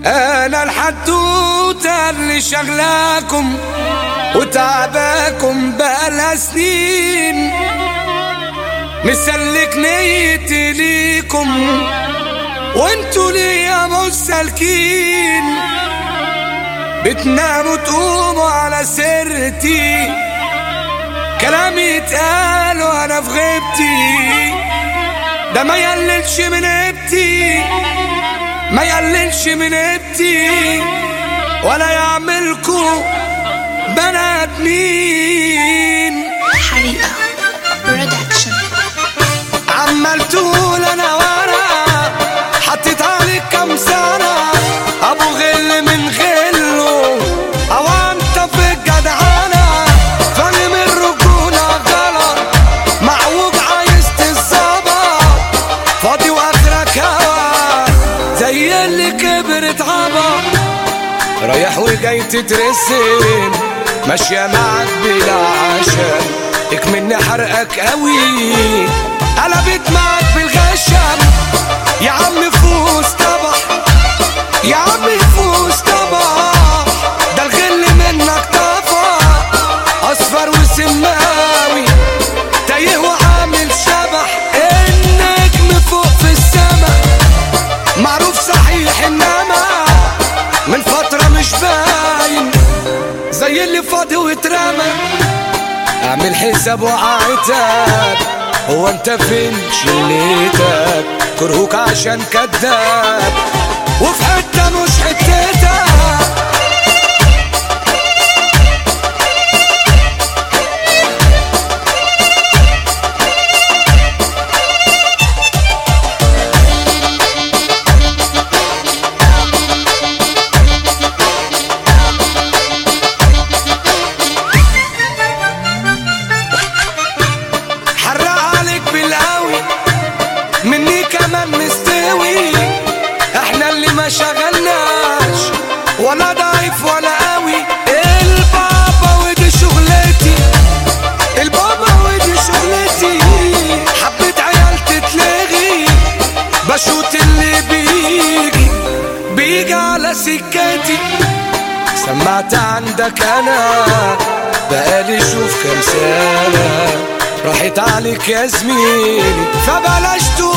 انا الحدوته اللي شغلاكم وتعباكم بقالها سنين مسلك نيتي ليكم وانتوا ليا مش سالكين بتناموا تقوموا على سيرتي كلامي يتقال وانا في غيبتي ده ما يقللش من هيبتي ما يقللش من هيبتي ولا يعملكوا بني ادمين حريقة برودكشن عمال تقول انا وانا حطيت عليك كام سنة ابو غل من غله او انت في الجدعانة فاهم الرجولة غلط معوج عايز تتظبط فاضي واخرك هوا زي اللي كبرت عبط رايح وجاي تترسم ماشية معك بلا عشان اكملني حرقك قوي قلبت معك بالغشم يا عم فوز طبح يا عم فوز طبح ده الغل منك طفح اصفر وسماوي تايه وعامل شبح النجم فوق في السما معروف صحيح انما من فترة مش باين زي اللي فاضي واترمى اعمل حساب وقعتك هو انت فين شليتك كرهوك عشان كذاب وفي حتة مش حتتك حرق عليك بالقوي مني كمان مستوي احنا اللي ما شغلناش ولا ضعيف ولا قوي البابا ودي شغلتي البابا ودي شغلتي حبيت عيال تتلغي بشوت اللي بيجي بيجي على سكتي سمعت عندك انا بقالي شوف كام سنة راحت عليك يا زميلي فبلاش تقول